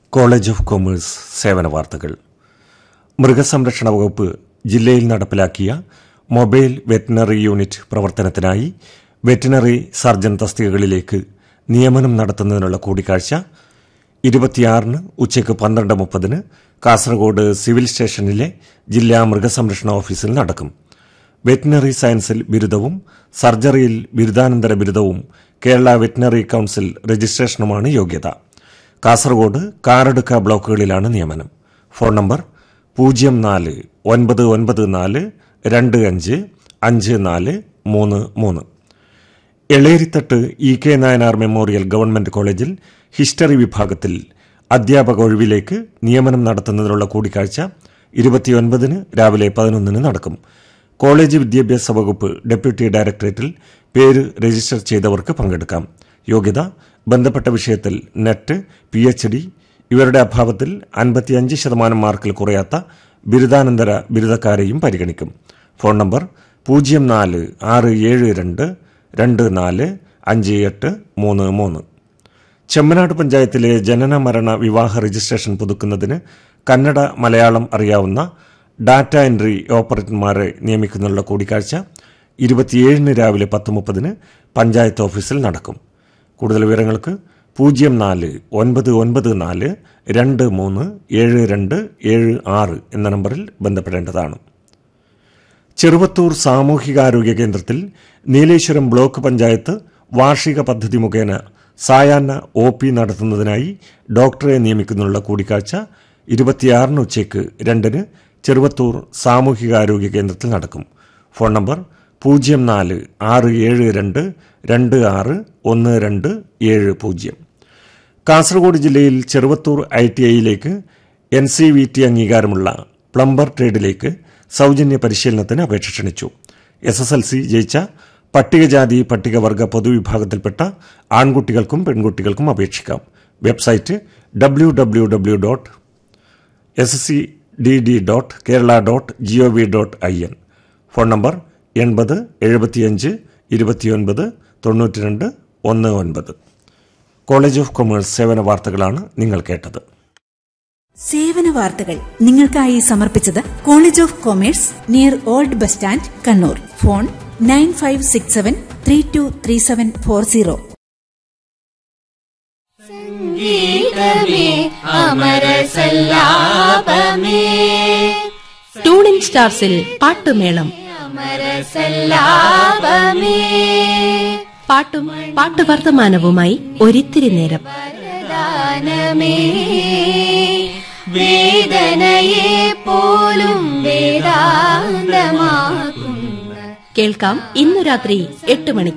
college of commerce സേവന വാർത്തകൾ മൃഗസംരക്ഷണ വകുപ്പ് ജില്ലയിൽ നടപ്പിലാക്കിയ മൊബൈൽ വെറ്റിനറി യൂണിറ്റ് പ്രവർത്തനത്തിനായി വെറ്റിനറി സർജൻ തസ്തികകളിലേക്ക് നിയമനം നടത്തുന്നതിനുള്ള കൂടിക്കാഴ്ച ഇരുപത്തിയാറിന് ഉച്ചയ്ക്ക് പന്ത്രണ്ട് മുപ്പതിന് കാസർഗോഡ് സിവിൽ സ്റ്റേഷനിലെ ജില്ലാ മൃഗസംരക്ഷണ ഓഫീസിൽ നടക്കും വെറ്റിനറി സയൻസിൽ ബിരുദവും സർജറിയിൽ ബിരുദാനന്തര ബിരുദവും കേരള വെറ്റിനറി കൌൺസിൽ രജിസ്ട്രേഷനുമാണ് യോഗ്യത കാസർഗോഡ് കാറടുക്ക ബ്ലോക്കുകളിലാണ് നിയമനം ഫോൺ നമ്പർ പൂജ്യം നാല് ഒൻപത് ഒൻപത് നാല് രണ്ട് അഞ്ച് അഞ്ച് നാല് മൂന്ന് മൂന്ന് Elerithattu E K Nayanar memorial government കോളേജിൽ ഹിസ്റ്ററി വിഭാഗത്തിൽ അധ്യാപക ഒഴിവിലേക്ക് നിയമനം നടത്തുന്നതിനുള്ള കൂടിക്കാഴ്ച ഇരുപത്തിയൊൻപതിന് രാവിലെ പതിനൊന്നിന് നടക്കും കോളേജ് വിദ്യാഭ്യാസ വകുപ്പ് ഡെപ്യൂട്ടി ഡയറക്ടറേറ്റിൽ പേര് രജിസ്റ്റർ ചെയ്തവർക്ക് പങ്കെടുക്കാം യോഗ്യത ബന്ധപ്പെട്ട വിഷയത്തിൽ നെറ്റ് പി എച്ച് ഡി ഇവരുടെ അഭാവത്തിൽ അൻപത്തിയഞ്ച് ശതമാനം മാർക്കിൽ കുറയാത്ത ബിരുദാനന്തര ബിരുദക്കാരെയും പരിഗണിക്കും ഫോൺ നമ്പർ പൂജ്യം നാല് ആറ് ഏഴ് രണ്ട് രണ്ട് നാല് അഞ്ച് എട്ട് മൂന്ന് മൂന്ന് ചെമ്മനാട് പഞ്ചായത്തിലെ ജനന മരണ വിവാഹ രജിസ്ട്രേഷൻ പുതുക്കുന്നതിന് കന്നഡ മലയാളം അറിയാവുന്ന ഡാറ്റ എൻട്രി ഓപ്പറേറ്റർമാരെ നിയമിക്കുന്നതിനുള്ള കൂടിക്കാഴ്ച ഇരുപത്തിയേഴിന് രാവിലെ പത്ത് മുപ്പതിന് പഞ്ചായത്ത് ഓഫീസിൽ നടക്കും കൂടുതൽ വിവരങ്ങൾക്ക് പൂജ്യം നാല് ഒൻപത് ഒൻപത് നാല് രണ്ട് മൂന്ന് ഏഴ് രണ്ട് ഏഴ് ആറ് എന്ന നമ്പറിൽ ബന്ധപ്പെടേണ്ടതാണ് ചെറുവത്തൂർ സാമൂഹികാരോഗ്യ കേന്ദ്രത്തിൽ നീലേശ്വരം ബ്ലോക്ക് പഞ്ചായത്ത് വാർഷിക പദ്ധതി മുഖേന സായാഹ്ന ഒ പി നടത്തുന്നതിനായി ഡോക്ടറെ നിയമിക്കുന്നതിനുള്ള കൂടിക്കാഴ്ച ഇരുപത്തിയാറിന് ഉച്ചയ്ക്ക് രണ്ടിന് ചെറുവത്തൂർ സാമൂഹികാരോഗ്യ കേന്ദ്രത്തിൽ നടക്കും ഫോൺ നമ്പർ പൂജ്യം നാല് ആറ് ഏഴ് രണ്ട് രണ്ട് ആറ് ഒന്ന് രണ്ട് ഏഴ് പൂജ്യം കാസർഗോഡ് ജില്ലയിൽ ചെറുവത്തൂർ ഐ ടി ഐയിലേക്ക് എൻ സി വി ടി അംഗീകാരമുള്ള പ്ലംബർ ട്രേഡിലേക്ക് സൗജന്യ പരിശീലനത്തിന് അപേക്ഷ ക്ഷണിച്ചു എസ് എസ് എൽ സി ജയിച്ച പട്ടികജാതി പട്ടികവർഗ പൊതുവിഭാഗത്തിൽപ്പെട്ട ആൺകുട്ടികൾക്കും പെൺകുട്ടികൾക്കും അപേക്ഷിക്കാം website W W W dot S C D D dot Kerala dot G O V dot I N phone number എൺപത് എഴുപത്തിയഞ്ച് ഇരുപത്തിയൊൻപത് തൊണ്ണൂറ്റിരണ്ട് ഒന്ന് ഒൻപത് കോളേജ് ഓഫ് കൊമേഴ്സ് സേവന വാർത്തകളാണ് നിങ്ങൾ കേട്ടത് സേവന വാർത്തകൾ നിങ്ങൾക്കായി സമർപ്പിച്ചത് college of commerce near old bus stand Kannur phone nine five six seven three two three seven four zero സംഗീതമേ അമരസല്ലാപമേ ട്യൂണിൻ സ്റ്റാർസിൽ പാട്ടുമേളം അമരസല്ലാപമേ പാട്ടും പാട്ടുവർത്തമാനവുമായി ഒരിത്തിരി നേരം വരദാനമേ വേദനയെ പോലും വേദാന്തമാക്കുന്ന കേൾക്കാം ഇന്നു രാത്രി എട്ട് മണിക്ക്